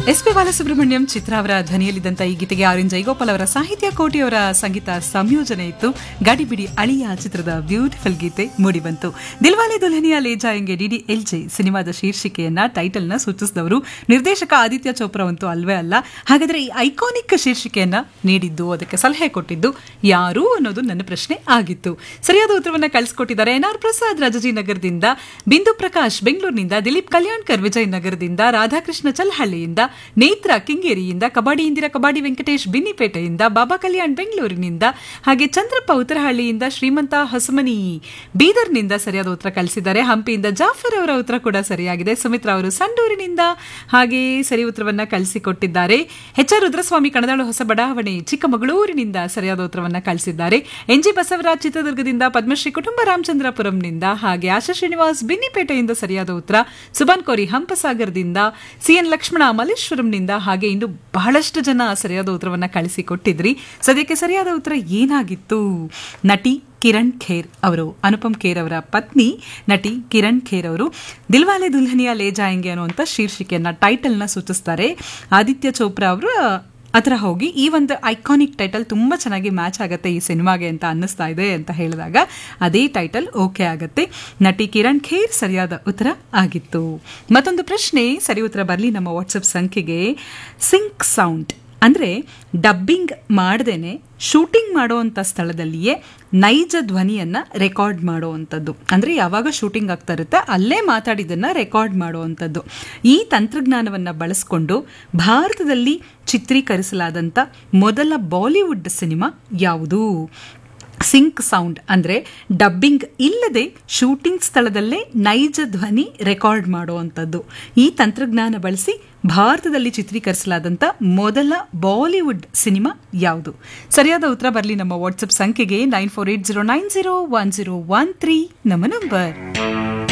S P Balasubrahmanyam ಚಿತ್ರ ಅವರ ಧ್ವನಿಯಲ್ಲಿದ್ದಂಥ ಈ ಗೀತೆಗೆ ಆರ್ ಎನ್ ಜೈಗೋಪಾಲ್ ಅವರ ಸಾಹಿತ್ಯ ಕೋಟಿಯವರ ಸಂಗೀತ ಸಂಯೋಜನೆ ಇತ್ತು ಗಾಡಿಬಿಡಿ ಅಳಿಯ ಚಿತ್ರದ ಬ್ಯೂಟಿಫುಲ್ ಗೀತೆ ಮೂಡಿಬಂತು ದಿಲ್ವಾಲೆ ದುಲ್ಹನಿಯಾ ಲೇ ಜಾಯಂಗೆ ಡಿಡಿ ಎಲ್ ಜೆ ಸಿನಿಮಾದ ಶೀರ್ಷಿಕೆಯನ್ನ ಟೈಟಲ್ನ ಸೂಚಿಸಿದವರು ನಿರ್ದೇಶಕ ಆದಿತ್ಯ ಚೋಪ್ರಾ ಅಂತೂ ಅಲ್ವೇ ಅಲ್ಲ ಹಾಗಾದ್ರೆ ಈ ಐಕಾನಿಕ್ ಶೀರ್ಷಿಕೆಯನ್ನ ನೀಡಿದ್ದು ಅದಕ್ಕೆ ಸಲಹೆ ಕೊಟ್ಟಿದ್ದು ಯಾರು ಅನ್ನೋದು ನನ್ನ ಪ್ರಶ್ನೆ ಆಗಿತ್ತು ಸರಿಯಾದ ಉತ್ತರವನ್ನ ಕಳಿಸ್ಕೊಟ್ಟಿದ್ದಾರೆ ಎನ್ ಆರ್ ಪ್ರಸಾದ್ ರಾಜಾಜಿನಗರದಿಂದ ಬಿಂದು ಪ್ರಕಾಶ್ ಬೆಂಗಳೂರಿನಿಂದ ದಿಲೀಪ್ ಕಲ್ಯಾಣ್ಕರ್ ವಿಜಯನಗರದಿಂದ ರಾಧಾಕೃಷ್ಣ ಚಲ್ಹಳ್ಳಿಯಿಂದ ನೇತ್ರ ಕಿಂಗೇರಿಯಿಂದ ಕಬಡ್ಡಿ ಇಂದಿರಾ ಕಬಡ್ಡಿ ವೆಂಕಟೇಶ್ ಬಿನ್ನಿಪೇಟೆಯಿಂದ ಬಾಬಾ ಕಲ್ಯಾಣ್ ಬೆಂಗಳೂರಿನಿಂದ ಹಾಗೆ ಚಂದ್ರಪ್ಪ ಉತ್ತರಹಳ್ಳಿಯಿಂದ ಶ್ರೀಮಂತ ಹೊಸಮನಿ ಬೀದರ್ನಿಂದ ಸರಿಯಾದ ಉತ್ತರ ಕಳಿಸಿದ್ದಾರೆ ಹಂಪಿಯಿಂದ ಜಾಫರ್ ಅವರ ಉತ್ತರ ಕೂಡ ಸರಿಯಾಗಿದೆ ಸುಮಿತ್ರಾ ಅವರು ಸಂಡೂರಿನಿಂದ ಹಾಗೆ ಸರಿ ಉತ್ತರವನ್ನ ಕಳಿಸಿಕೊಟ್ಟಿದ್ದಾರೆ ಎಚ್ ಆರ್ ರುದ್ರಸ್ವಾಮಿ ಕಣದಾಳು ಹೊಸ ಬಡಾವಣೆ ಚಿಕ್ಕಮಗಳೂರಿನಿಂದ ಸರಿಯಾದ ಉತ್ತರವನ್ನ ಕಳಿಸಿದ್ದಾರೆ ಎನ್ ಜಿ ಬಸವರಾಜ್ ಚಿತ್ರದುರ್ಗದಿಂದ ಪದ್ಮಶ್ರೀ ಕುಟುಂಬ ರಾಮಚಂದ್ರಪುರಂನಿಂದ ಹಾಗೆ ಆಶಾ ಶ್ರೀನಿವಾಸ್ ಬಿನ್ನಿಪೇಟೆಯಿಂದ ಸರಿಯಾದ ಉತ್ತರ ಸುಬಾನ್ ಕೋರಿ ಹಂಪಸಾಗರದಿಂದ ಸಿಎನ್ ಲಕ್ಷ್ಮಣ ಮಲ್ಲೇಶ್ವರಂನಿಂದ ಹಾಗೆ ಇನ್ನು ಬಹಳಷ್ಟು ಜನ ಸರಿಯಾದ ಉತ್ತರವನ್ನ ಕಳಿಸಿಕೊಟ್ಟಿದ್ರಿ ಸದ್ಯಕ್ಕೆ ಸರಿಯಾದ ಉತ್ತರ ಏನಾಗಿತ್ತು ನಟಿ ಕಿರಣ್ ಖೇರ್ ಅವರು ಅನುಪಮ್ ಖೇರ್ ಅವರ ಪತ್ನಿ ನಟಿ ಕಿರಣ್ ಖೇರ್ ಅವರು ದಿಲ್ವಾಲೆ ದುಲ್ಹನಿಯಾ ಲೇ ಜಾಯಂಗೆ ಅನ್ನುವಂಥ ಶೀರ್ಷಿಕೆಯನ್ನ ಟೈಟಲ್ನ ಸೂಚಿಸ್ತಾರೆ ಆದಿತ್ಯ ಚೋಪ್ರಾ ಅವರು ಹತ್ರ ಹೋಗಿ ಈ ಒಂದು ಐಕಾನಿಕ್ ಟೈಟಲ್ ತುಂಬ ಚೆನ್ನಾಗಿ ಮ್ಯಾಚ್ ಆಗುತ್ತೆ ಈ ಸಿನಿಮಾಗೆ ಅಂತ ಅನ್ನಿಸ್ತಾ ಇದೆ ಅಂತ ಹೇಳಿದಾಗ ಅದೇ ಟೈಟಲ್ ಓಕೆ ಆಗುತ್ತೆ ನಟಿ ಕಿರಣ್ ಖೇರ್ ಸರಿಯಾದ ಉತ್ತರ ಆಗಿತ್ತು ಮತ್ತೊಂದು ಪ್ರಶ್ನೆ ಸರಿ ಉತ್ತರ ಬರಲಿ ನಮ್ಮ ವಾಟ್ಸಪ್ ಸಂಖ್ಯೆಗೆ ಸಿಂಕ್ ಸೌಂಡ್ ಅಂದರೆ ಡಬ್ಬಿಂಗ್ ಮಾಡ್ದೇನೆ ಶೂಟಿಂಗ್ ಮಾಡುವಂಥ ಸ್ಥಳದಲ್ಲಿಯೇ ನೈಜ ಧ್ವನಿಯನ್ನು ರೆಕಾರ್ಡ್ ಮಾಡುವಂಥದ್ದು ಅಂದರೆ ಯಾವಾಗ ಶೂಟಿಂಗ್ ಆಗ್ತಾ ಇರುತ್ತೆ ಅಲ್ಲೇ ಮಾತಾಡಿದ್ದನ್ನು ರೆಕಾರ್ಡ್ ಮಾಡುವಂಥದ್ದು ಈ ತಂತ್ರಜ್ಞಾನವನ್ನು ಬಳಸ್ಕೊಂಡು ಭಾರತದಲ್ಲಿ ಚಿತ್ರೀಕರಿಸಲಾದಂಥ ಮೊದಲ ಬಾಲಿವುಡ್ ಸಿನಿಮಾ ಯಾವುದು ಸಿಂಕ್ ಸೌಂಡ್ ಅಂದರೆ ಡಬ್ಬಿಂಗ್ ಇಲ್ಲದೆ ಶೂಟಿಂಗ್ ಸ್ಥಳದಲ್ಲೇ ನೈಜ ಧ್ವನಿ ರೆಕಾರ್ಡ್ ಮಾಡುವಂಥದ್ದು ಈ ತಂತ್ರಜ್ಞಾನ ಬಳಸಿ ಭಾರತದಲ್ಲಿ ಚಿತ್ರೀಕರಿಸಲಾದಂಥ ಮೊದಲ ಬಾಲಿವುಡ್ ಸಿನಿಮಾ ಯಾವುದು ಸರಿಯಾದ ಉತ್ತರ ಬರಲಿ ನಮ್ಮ ವಾಟ್ಸಪ್ ಸಂಖ್ಯೆಗೆ nine four eight zero nine zero one zero one three ನಮ್ಮ ನಂಬರ್